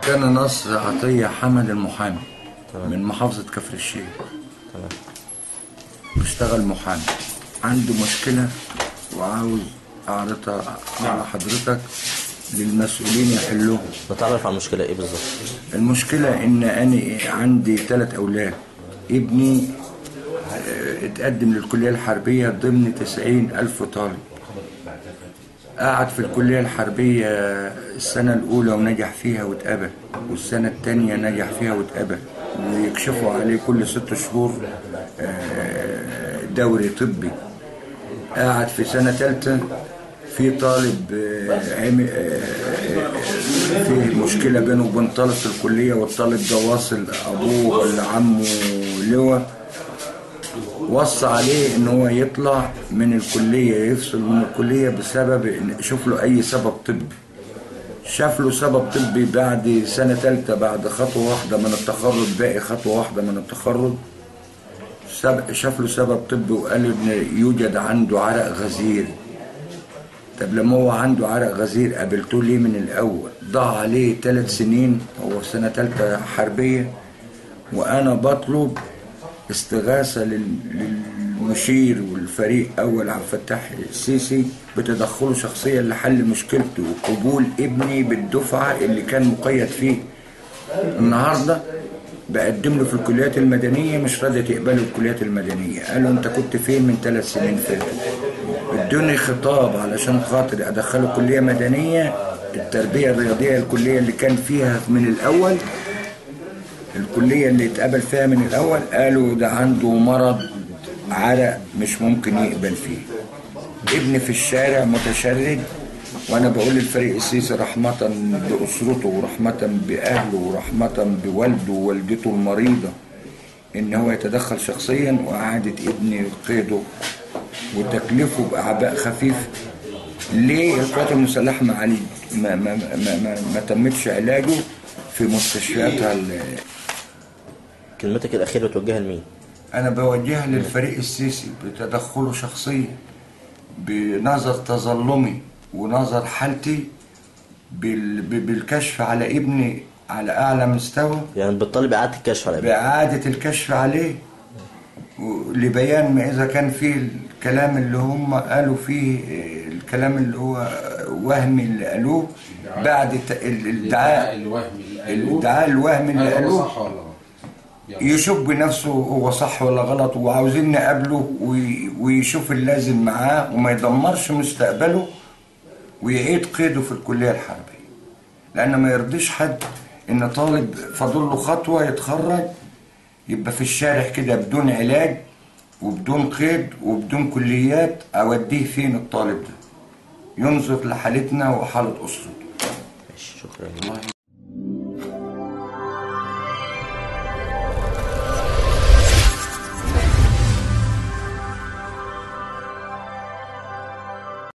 كان نصر عطية حمد المحامي من محافظة كفر الشيخ تمام بيشتغل محامي عنده مشكلة وعاوز أعرضها على حضرتك للمسؤولين يحلوها نتعرف على المشكلة ايه بالظبط المشكلة إن أنا عندي ثلاث أولاد ابني آه، اتقدم للكلية الحربية ضمن تسعين ألف طالب قعد في الكلية الحربية السنة الأولى ونجح فيها واتقبل والسنة الثانية نجح فيها واتقبل ويكشفوا عليه كل ست شهور آه، دوري طبي قاعد في سنة ثالثة في طالب آه، عمي- آه، آه، في مشكلة بينه وبين طالب في الكلية والطالب ده واصل أبوه ولا عمه لواء وصى عليه ان هو يطلع من الكلية يفصل من الكلية بسبب ان شوف له اي سبب طبي شاف له سبب طبي بعد سنة تالتة بعد خطوة واحدة من التخرج باقي خطوة واحدة من التخرج سب- شاف له سبب طبي وقال ان يوجد عنده عرق غزير طب لما هو عنده عرق غزير قابلته ليه من الاول ضاع عليه ثلاث سنين هو في سنة تالتة حربية وانا بطلب استغاثة لل- للمشير والفريق أول عبد الفتاح السيسي بتدخله شخصيا لحل مشكلته وقبول ابني بالدفعة اللي كان مقيد فيه النهاردة بقدم له في الكليات المدنية مش راضية تقبله الكليات المدنية قالوا انت كنت فين من ثلاث سنين فاتوا ادوني خطاب علشان خاطر ادخله كلية مدنية التربية الرياضية الكلية اللي كان فيها من الأول الكلية اللي اتقبل فيها من الأول قالوا ده عنده مرض عرق مش ممكن يقبل فيه ابني في الشارع متشرد وأنا بقول للفريق السيسي رحمة بأسرته ورحمة بأهله ورحمة بوالده ووالدته المريضة إن هو يتدخل شخصيا وإعادة ابني قيده وتكليفه بأعباء خفيفة ليه القوات المسلحة ما, علي ما, ما, ما, ما, ما تمتش علاجه في مستشفياتها ال- كلمتك الأخيرة بتوجهها لمين؟ أنا بوجهها للفريق السيسي بتدخله شخصيا بنظر تظلمي ونظر حالتي بال- ب- بالكشف على ابني على أعلى مستوى يعني بتطالب إعادة الكشف على ابنك بإعادة الكشف عليه و- لبيان ما إذا كان فيه الكلام اللي هم قالوا فيه آه، الكلام اللي هو وهمي اللي قالوه بعد ت- ال- الادعاء الوهمي اللي قالوه الادعاء الوهمي اللي هل هو قالوه صح ولا غلط؟ يشوف بنفسه هو صح ولا غلط وعاوزين نقابله وي- ويشوف اللازم معاه وما يدمرش مستقبله ويعيد قيده في الكلية الحربية لأن ما يرضيش حد إن طالب فاضل له خطوة يتخرج يبقى في الشارع كده بدون علاج وبدون قيد وبدون كليات أوديه فين الطالب ده ينظر لحالتنا وحالة أسرته ماشي شكرا الله